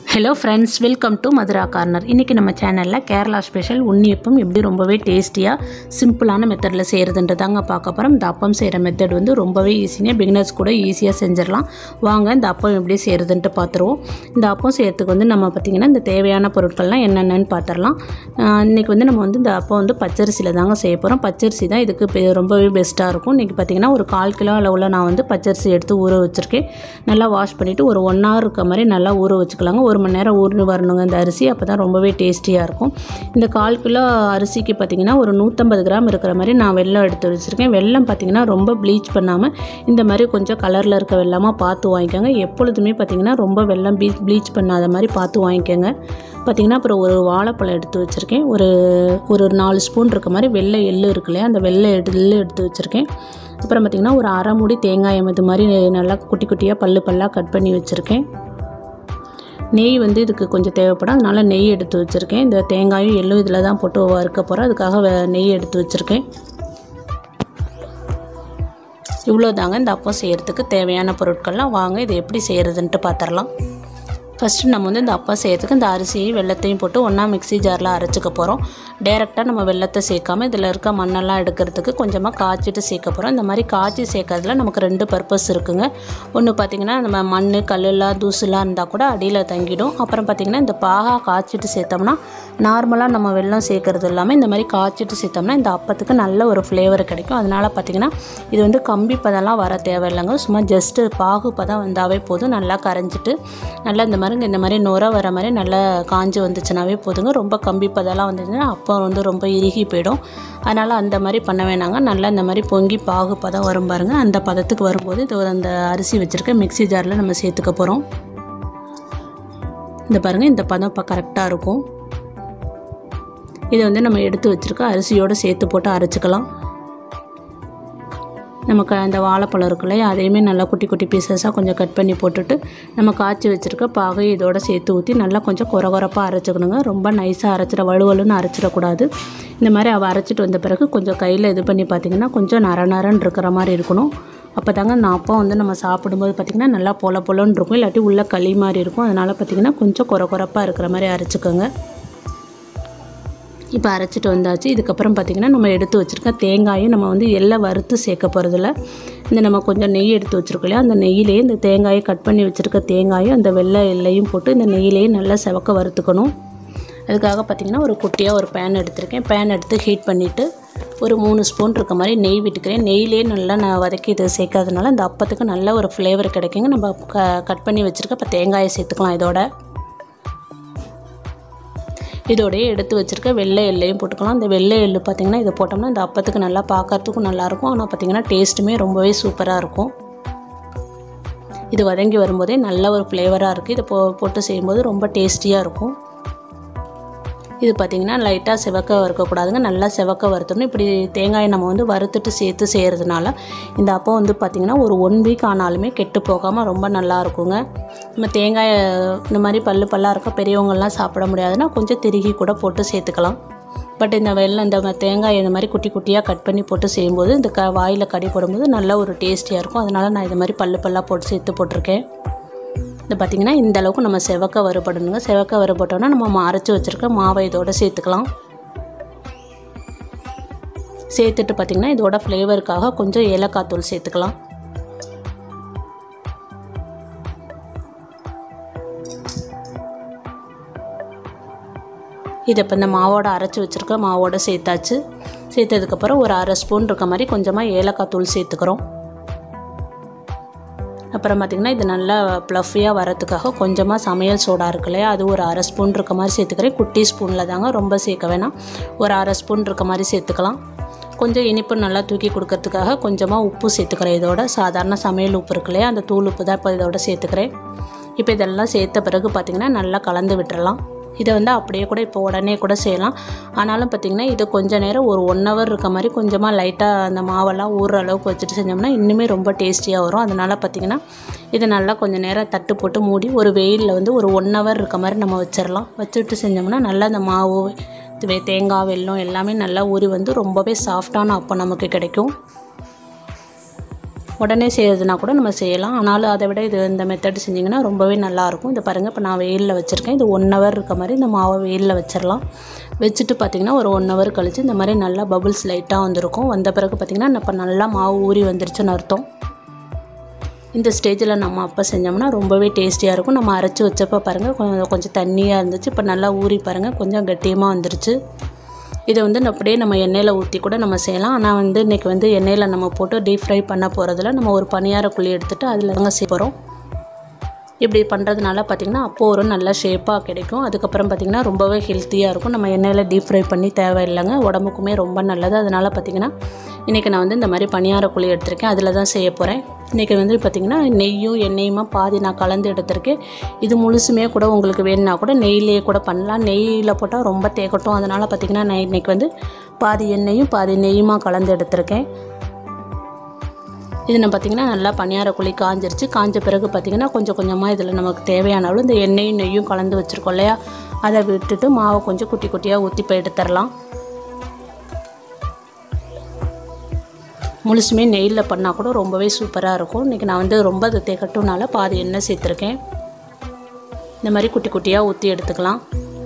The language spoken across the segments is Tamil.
hello friends welcome to Madhura corner இன்றைக்கி நம்ம சேனலில் கேரளா ஸ்பெஷல் உன்னியப்பம் எப்படி ரொம்பவே டேஸ்டியாக சிம்பிளான மெத்தடில் செய்கிறதுன்றதாங்க பார்க்க போகிறோம் இந்த அப்பம் செய்கிற மெத்தட் வந்து ரொம்பவே ஈஸியாக பிகினர்ஸ் கூட ஈஸியாக செஞ்சிடலாம் வாங்க இந்த அப்பம் எப்படி செய்கிறதுன்ட்டு பார்த்துருவோம் இந்த அப்பம் செய்கிறதுக்கு வந்து நம்ம பார்த்திங்கன்னா இந்த தேவையான பொருட்கள்லாம் என்னென்னு பார்த்துடலாம் இன்றைக்கி வந்து நம்ம வந்து இந்த அப்பம் வந்து பச்சரிசியில் தாங்க செய்ய போகிறோம் பச்சரிசி தான் இதுக்கு பெ- ரொம்பவே பெஸ்ட்டாக இருக்கும் இன்றைக்கி பார்த்திங்கன்னா ஒரு கால் கிலோ அளவில் நான் வந்து பச்சரிசி எடுத்து ஊற வச்சுருக்கேன் நல்லா வாஷ் பண்ணிவிட்டு ஒரு ஒன் ஹவர் இருக்க மாதிரி நல்லா ஊற வச்சுக்கலாங்க ஒரு மணி நேரம் ஊர்னு வரணுங்க இந்த அரிசி அப்போ தான் ரொம்பவே டேஸ்டியாக இருக்கும் இந்த கால் கிலோ அரிசிக்கு பார்த்திங்கன்னா ஒரு நூற்றம்பது கிராம் இருக்கிற மாதிரி நான் வெல்லம் எடுத்து வச்சுருக்கேன் வெல்லம் பார்த்திங்கன்னா ரொம்ப ப்ளீச் பண்ணாமல் இந்த மாதிரி கொஞ்சம் கலரில் இருக்க வெல்லமாக பார்த்து வாங்கிக்கோங்க எப்பொழுதுமே பார்த்திங்கன்னா ரொம்ப வெல்லம் ப்ளீ ப்ளீச் பண்ணாத மாதிரி பார்த்து வாங்கிக்கோங்க பார்த்திங்கன்னா அப்புறம் ஒரு வாழைப்பழம் எடுத்து வச்சுருக்கேன் ஒரு ஒரு நாலு ஸ்பூன் இருக்க மாதிரி வெள்ளை எள்ளு இருக்கு இல்லையா அந்த வெள்ளை எள்ளு எடுத்து வச்சுருக்கேன் அப்புறம் பார்த்திங்கன்னா ஒரு அரை மூடி தேங்காயம் இது மாதிரி நல்லா குட்டி குட்டியாக பல்லு பல்லாக கட் பண்ணி வச்சுருக்கேன் நெய் வந்து இதுக்கு கொஞ்சம் தேவைப்படும் அதனால் நெய் எடுத்து வச்சுருக்கேன் இந்த தேங்காயும் எள்ளும் இதில் தான் போட்டு வறுக்க போகிறேன் அதுக்காக வே- நெய் எடுத்து வச்சுருக்கேன் இவ்வளோ தாங்க இந்த அப்பம் செய்கிறதுக்கு தேவையான பொருட்கள்லாம் வாங்க இது எப்படி செய்கிறதுன்ட்டு பார்த்துடலாம் ஃபஸ்ட்டு நம்ம வந்து இந்த அப்பம் செய்யறதுக்கு இந்த அரிசியும் வெள்ளத்தையும் போட்டு ஒன்றா மிக்ஸி ஜாரில் அரைச்சிக்க போகிறோம் டேரெக்டாக நம்ம வெள்ளத்தை சேர்க்காம இதில் இருக்க மண்ணெல்லாம் எடுக்கிறதுக்கு கொஞ்சமாக காய்ச்சிட்டு சேர்க்க போகிறோம் இந்த மாதிரி காய்ச்சி சேர்க்கறதுல நமக்கு ரெண்டு பர்பஸ் இருக்குங்க ஒன்று பார்த்திங்கன்னா நம்ம மண் கல்லுலாம் தூசுலாம் இருந்தால் கூட அடியில் தங்கிடும் அப்புறம் பார்த்திங்கன்னா இந்த பாகா காய்ச்சிட்டு சேர்த்தோம்னா நார்மலாக நம்ம வெல்லம் சேர்க்கறது இல்லாமல் இந்த மாதிரி காய்ச்சிட்டு சேர்த்தோம்னா இந்த அப்பத்துக்கு நல்ல ஒரு ஃப்ளேவர் கிடைக்கும் அதனால் பார்த்திங்கன்னா இது வந்து கம்பி பதம்லாம் வர தேவையில்லைங்க சும்மா ஜஸ்ட்டு பாகு பதம் வந்தாவே போதும் நல்லா கரைஞ்சிட்டு நல்லா இந்த மாதிரிங்க இந்த மாதிரி நுர வர மாதிரி நல்லா காஞ்சு வந்துச்சுனாவே போதுங்க ரொம்ப கம்பி பதம்லாம் வந்ததுன்னா அப்போ வந்து ரொம்ப இறுகி போயிடும் அதனால் அந்த மாதிரி பண்ண வேணாங்க நல்லா இந்த மாதிரி பொங்கி பாகு பதம் வரும் பாருங்க அந்த பதத்துக்கு வரும்போது இது ஒரு அந்த அரிசி வச்சுருக்க மிக்ஸி ஜாரில் நம்ம சேர்த்துக்க போகிறோம் இந்த பாருங்கள் இந்த பதம் இப்போ கரெக்டாக இருக்கும் இதை வந்து நம்ம எடுத்து வச்சுருக்க அரிசியோடு சேர்த்து போட்டு அரைச்சிக்கலாம் நமக்கு அந்த வாழைப்பழம் இருக்கு இல்லையா அதையுமே நல்லா குட்டி குட்டி பீசஸாக கொஞ்சம் கட் பண்ணி போட்டுட்டு நம்ம காய்ச்சி வச்சுருக்க பாகை இதோட சேர்த்து ஊற்றி நல்லா கொஞ்சம் குறை குறைப்பாக அரைச்சிக்கணுங்க ரொம்ப நைஸாக அரைச்சிட வலுவலுன்னு அரைச்சிடக்கூடாது இந்த மாதிரி அவள் அரைச்சிட்டு வந்த பிறகு கொஞ்சம் கையில் இது பண்ணி பார்த்திங்கன்னா கொஞ்சம் நர நரன்னு இருக்கிற மாதிரி இருக்கணும் அப்போ தாங்க நான் அப்போ வந்து நம்ம சாப்பிடும்போது பார்த்திங்கன்னா நல்லா பொல பொலன்னு இருக்கும் இல்லாட்டி உள்ள களி மாதிரி இருக்கும் அதனால் பார்த்திங்கன்னா கொஞ்சம் குறை குறைப்பாக இருக்கிற மாதிரி அரைச்சிக்கோங்க இப்போ அரைச்சிட்டு வந்தாச்சு இதுக்கப்புறம் பார்த்திங்கன்னா நம்ம எடுத்து வச்சுருக்க தேங்காயும் நம்ம வந்து எல்லாம் வறுத்து சேர்க்க போகிறதில்ல இந்த நம்ம கொஞ்சம் நெய் எடுத்து வச்சுருக்கோம் இல்லையா அந்த நெய்யிலேயே இந்த தேங்காயை கட் பண்ணி வச்சுருக்க தேங்காயும் அந்த வெள்ளை எல்லையும் போட்டு இந்த நெய்யிலேயே நல்லா செவக்க வறுத்துக்கணும் அதுக்காக பார்த்திங்கன்னா ஒரு குட்டியாக ஒரு பேன் எடுத்திருக்கேன் பேன் எடுத்து ஹீட் பண்ணிவிட்டு ஒரு மூணு ஸ்பூன் இருக்க மாதிரி நெய் விட்டுக்கிறேன் நெய்யிலே நல்லா நான் வதக்கி இது சேர்க்காதனால இந்த அப்பத்துக்கு நல்ல ஒரு ஃப்ளேவர் கிடைக்குங்க நம்ம க கட் பண்ணி வச்சுருக்க இப்போ தேங்காயை சேர்த்துக்கலாம் இதோட இதோடயே எடுத்து வச்சுருக்க வெள்ளை எள்ளையும் போட்டுக்கலாம் இந்த வெள்ளை எள்ளு பார்த்திங்கன்னா இதை போட்டோம்னா இந்த அப்பத்துக்கு நல்லா பார்க்கறதுக்கும் நல்லாயிருக்கும் ஆனால் பார்த்திங்கன்னா டேஸ்ட்டுமே ரொம்பவே சூப்பராக இருக்கும் இது வதங்கி வரும்போதே நல்ல ஒரு ஃப்ளேவராக இருக்குது இதை போ போட்டு செய்யும்போது ரொம்ப டேஸ்டியாக இருக்கும் இது பார்த்திங்கன்னா லைட்டாக செவக்க வறுக்கக்கூடாதுங்க நல்லா செவக்க வறுத்தணும் இப்படி தேங்காயை நம்ம வந்து வறுத்துட்டு சேர்த்து செய்கிறதுனால இந்த அப்பம் வந்து பார்த்திங்கன்னா ஒரு ஒன் வீக் ஆனாலுமே கெட்டு போகாமல் ரொம்ப நல்லா இருக்குங்க நம்ம தேங்காயை இந்த மாதிரி பல்லு பல்லாக இருக்க பெரியவங்கள்லாம் சாப்பிட முடியாதுன்னா கொஞ்சம் திருகி கூட போட்டு சேர்த்துக்கலாம் பட் இந்த வெள்ளம் இந்த ம- தேங்காய் இந்த மாதிரி குட்டி குட்டியாக கட் பண்ணி போட்டு செய்யும்போது இந்த க வாயில் கடி போடும்போது நல்ல ஒரு டேஸ்டியாக இருக்கும் அதனால் நான் இது மாதிரி பல்லு பல்லாக போட்டு சேர்த்து போட்டிருக்கேன் இது பார்த்திங்கன்னா இந்த அளவுக்கு நம்ம செவக்க வறுபடணுங்க செவக்க வறுபட்டோன்னா நம்ம மா- அரைச்சி வச்சுருக்க மாவை இதோட சேர்த்துக்கலாம் சேர்த்துட்டு பார்த்திங்கன்னா இதோட ஃப்ளேவருக்காக கொஞ்சம் ஏலக்காய் தூள் சேர்த்துக்கலாம் இதை இப்போ இந்த மாவோட அரைச்சி வச்சுருக்க மாவோட சேர்த்தாச்சு சேர்த்ததுக்கப்புறம் ஒரு அரை ஸ்பூன் இருக்க மாதிரி கொஞ்சமாக ஏலக்காய் தூள் சேர்த்துக்கிறோம் அப்புறம் பார்த்திங்கன்னா இது நல்லா ப்ளஃபியாக வரதுக்காக கொஞ்சமாக சமையல் சோடா இருக்கு இல்லையா அது ஒரு அரை ஸ்பூன் இருக்க மாதிரி சேர்த்துக்கிறேன் குட்டி ஸ்பூனில் தாங்க ரொம்ப சேர்க்க வேணாம் ஒரு அரை ஸ்பூன் இருக்க மாதிரி சேர்த்துக்கலாம் கொஞ்சம் இனிப்பு நல்லா தூக்கி கொடுக்கறதுக்காக கொஞ்சமாக உப்பு சேர்த்துக்கிறேன் இதோட சாதாரண சமையல் உப்பு இருக்கு இல்லையா அந்த தூள் உப்பு தான் இப்போ இதோட சேர்த்துக்கிறேன் இப்போ இதெல்லாம் சேர்த்த பிறகு பார்த்திங்கன்னா நல்லா கலந்து விட்டுறலாம் இதை வந்து அப்படியே கூட இப்போ உடனே கூட செய்யலாம் ஆனாலும் பார்த்திங்கன்னா இது கொஞ்ச நேரம் ஒரு ஒன் ஹவர் இருக்க மாதிரி கொஞ்சமாக லைட்டாக அந்த மாவெல்லாம் ஊறுற அளவுக்கு வச்சுட்டு செஞ்சோம்னா இன்னுமே ரொம்ப டேஸ்டியாக வரும் அதனால் பார்த்திங்கன்னா இதை நல்லா கொஞ்சம் நேரம் தட்டு போட்டு மூடி ஒரு வெயிலில் வந்து ஒரு ஒன் ஹவர் இருக்க மாதிரி நம்ம வச்சிடலாம் வச்சுட்டு செஞ்சோம்னா நல்லா அந்த மாவு இது வே- தேங்காய் வெல்லம் எல்லாமே நல்லா ஊறி வந்து ரொம்பவே சாஃப்டான அப்பம் நமக்கு கிடைக்கும் உடனே செய்யறதுனா கூட நம்ம செய்யலாம் ஆனாலும் அதை விட இது இந்த மெத்தட் செஞ்சிங்கன்னா ரொம்பவே நல்லாயிருக்கும் இது பாருங்கள் இப்போ நான் வெயிலில் வச்சுருக்கேன் இது ஒன் ஹவர் இருக்க மாதிரி இந்த மாவை வெயிலில் வச்சிடலாம் வச்சுட்டு பார்த்திங்கன்னா ஒரு ஒன் ஹவர் கழித்து இந்த மாதிரி நல்லா பபுள்ஸ் லைட்டாக வந்திருக்கும் வந்த பிறகு பார்த்திங்கன்னா இப்போ நல்லா மாவு ஊறி வந்துருச்சுன்னு அர்த்தம் இந்த ஸ்டேஜில் நம்ம அப்போ செஞ்சோம்னா ரொம்பவே டேஸ்டியாக இருக்கும் நம்ம அரைச்சி வச்சப்போ பாருங்கள் கொஞ்சம் கொஞ்சம் தண்ணியாக இருந்துச்சு இப்போ நல்லா ஊறி பாருங்கள் கொஞ்சம் கட்டியமாக வந்துருச்சு இதை வந்து அப்படியே நம்ம எண்ணெயில் ஊற்றி கூட நம்ம செய்யலாம் ஆனால் வந்து இன்றைக்கி வந்து எண்ணெயில் நம்ம போட்டு டீப் ஃப்ரை பண்ண போகிறதுல நம்ம ஒரு பனியார குழி எடுத்துகிட்டு அதில் தாங்க செய்ய போகிறோம் இப்படி பண்ணுறதுனால பார்த்திங்கன்னா அப்போது ஒரு நல்ல ஷேப்பாக கிடைக்கும் அதுக்கப்புறம் பார்த்திங்கன்னா ரொம்பவே ஹெல்த்தியாக இருக்கும் நம்ம எண்ணெயில் டீப் ஃப்ரை பண்ணி தேவையில்லைங்க உடம்புக்குமே ரொம்ப நல்லது அதனால் பார்த்திங்கன்னா இன்றைக்கி நான் வந்து இந்த மாதிரி பனியார குழி எடுத்திருக்கேன் அதில் தான் செய்ய போகிறேன் இன்றைக்கி வந்து பார்த்திங்கன்னா நெய்யும் எண்ணெயுமா பாதி நான் கலந்து எடுத்திருக்கேன் இது முழுசுமே கூட உங்களுக்கு வேணும்னா கூட நெய்லேயே கூட பண்ணலாம் நெய்யில் போட்டால் ரொம்ப தேக்கட்டும் அதனால் பார்த்திங்கன்னா நான் இன்றைக்கி வந்து பாதி எண்ணெயும் பாதி நெய்யுமா கலந்து எடுத்திருக்கேன் இது நம்ம பார்த்திங்கன்னா நல்லா பனியார குழி காஞ்சிருச்சு காஞ்ச பிறகு பார்த்திங்கன்னா கொஞ்சம் கொஞ்சமாக இதில் நமக்கு தேவையான அளவு இந்த எண்ணெயும் நெய்யும் கலந்து வச்சுருக்கோம் இல்லையா அதை விட்டுட்டு மாவை கொஞ்சம் குட்டி குட்டியாக ஊற்றி போய் எடுத்துடலாம் முழுசுமே நெய்யில் பண்ணால் கூட ரொம்பவே சூப்பராக இருக்கும் இன்றைக்கி நான் வந்து ரொம்ப அது தேக்கட்டும்னால பாதி எண்ணெய் சேர்த்துருக்கேன் இந்த மாதிரி குட்டி குட்டியாக ஊற்றி எடுத்துக்கலாம்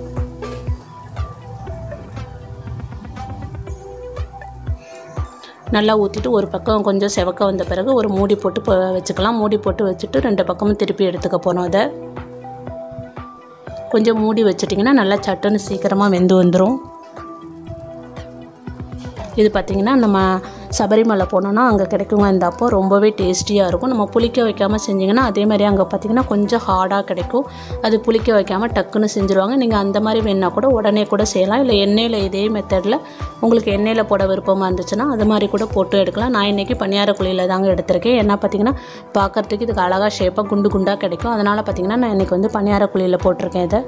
நல்லா ஊற்றிட்டு ஒரு பக்கம் கொஞ்சம் செவக்க வந்த பிறகு ஒரு மூடி போட்டு ப- வச்சுக்கலாம் மூடி போட்டு வச்சுட்டு ரெண்டு பக்கமும் திருப்பி எடுத்துக்க போகிறோம் அதை கொஞ்சம் மூடி வச்சிட்டிங்கன்னா நல்லா சட்டுன்னு சீக்கிரமாக வெந்து வந்துடும் இது பார்த்திங்கன்னா நம்ம சபரிமலை போனோன்னா அங்கே கிடைக்குங்க இந்த அப்போ ரொம்பவே டேஸ்டியாக இருக்கும் நம்ம புளிக்க வைக்காமல் செஞ்சிங்கன்னா அதே மாதிரி அங்கே பார்த்திங்கன்னா கொஞ்சம் ஹார்டாக கிடைக்கும் அது புளிக்க வைக்காமல் டக்குன்னு செஞ்சுருவாங்க நீங்கள் அந்த மாதிரி வேணா கூட உடனே கூட செய்யலாம் இல்லை எண்ணெயில் இதே மெத்தடில் உங்களுக்கு எண்ணெயில் போட விருப்பமாக இருந்துச்சுன்னா அது மாதிரி கூட போட்டு எடுக்கலாம் நான் இன்றைக்கி பனியார குழியில் தாங்க எடுத்திருக்கேன் ஏன்னா பார்த்திங்கன்னா பார்க்கறதுக்கு இதுக்கு அழகாக ஷேப்பாக குண்டு குண்டாக கிடைக்கும் அதனால் பார்த்திங்கன்னா நான் இன்றைக்கி வந்து பனியார குழியில் போட்டிருக்கேன் இதை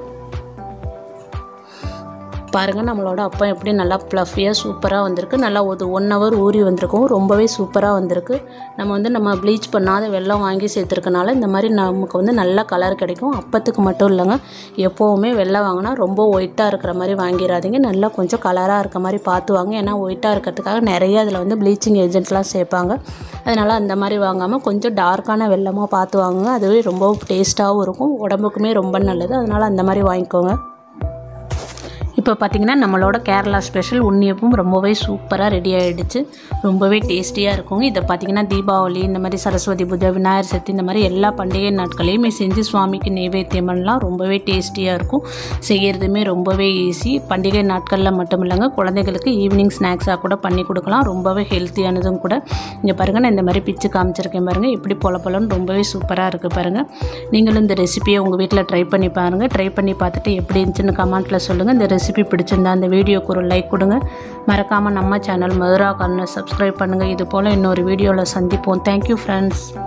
பாருங்கள் நம்மளோட அப்பம் எப்படி நல்லா ப்ளஃபியாக சூப்பராக வந்திருக்கு நல்லா ஒரு ஒன் ஹவர் ஊறி வந்திருக்கும் ரொம்பவே சூப்பராக வந்திருக்கு நம்ம வந்து நம்ம ப்ளீச் பண்ணாத வெல்லம் வாங்கி சேர்த்துருக்கனால இந்த மாதிரி நமக்கு வந்து நல்ல கலர் கிடைக்கும் அப்பத்துக்கு மட்டும் இல்லைங்க எப்போவுமே வெள்ளம் வாங்கினா ரொம்ப ஒயிட்டாக இருக்கிற மாதிரி வாங்கிடாதீங்க நல்லா கொஞ்சம் கலராக இருக்க மாதிரி பார்த்து வாங்க ஏன்னா ஒயிட்டாக இருக்கிறதுக்காக நிறைய அதில் வந்து ப்ளீச்சிங் ஏஜென்ட்லாம் சேர்ப்பாங்க அதனால் அந்த மாதிரி வாங்காமல் கொஞ்சம் டார்க்கான வெள்ளமாக பார்த்து வாங்குங்க அதுவே ரொம்ப டேஸ்ட்டாகவும் இருக்கும் உடம்புக்குமே ரொம்ப நல்லது அதனால் அந்த மாதிரி வாங்கிக்கோங்க இப்போ பார்த்திங்கன்னா நம்மளோட கேரளா ஸ்பெஷல் உண்ணியப்பும் ரொம்பவே சூப்பராக ரெடி ஆகிடுச்சு ரொம்பவே டேஸ்டியாக இருக்கும் இதை பார்த்திங்கன்னா தீபாவளி இந்த மாதிரி சரஸ்வதி பூஜை விநாயகர் சதுர்த்தி இந்த மாதிரி எல்லா பண்டிகை நாட்களையுமே செஞ்சு சுவாமிக்கு நைவேத்தியம் பண்ணலாம் ரொம்பவே டேஸ்டியாக இருக்கும் செய்கிறதுமே ரொம்பவே ஈஸி பண்டிகை நாட்களில் மட்டும் இல்லைங்க குழந்தைகளுக்கு ஈவினிங் ஸ்நாக்ஸாக கூட பண்ணி கொடுக்கலாம் ரொம்பவே ஹெல்த்தியானதும் கூட இங்கே பாருங்கள் நான் இந்த மாதிரி பிச்சு காமிச்சிருக்கேன் பாருங்கள் எப்படி பொல பொலன்னு ரொம்பவே சூப்பராக இருக்குது பாருங்கள் நீங்களும் இந்த ரெசிபியை உங்கள் வீட்டில் ட்ரை பண்ணி பாருங்கள் ட்ரை பண்ணி பார்த்துட்டு எப்படி இருந்துச்சுன்னு கமெண்ட்டில் சொல்லுங்கள் இந்த ரெசிபி பிடிச்சிருந்தா அந்த வீடியோக்கு ஒரு லைக் கொடுங்க மறக்காமல் நம்ம சேனல் மதுரா கார்னர் சப்ஸ்கிரைப் பண்ணுங்கள் இது போல் இன்னொரு வீடியோவில் சந்திப்போம் தேங்க்யூ ஃப்ரெண்ட்ஸ்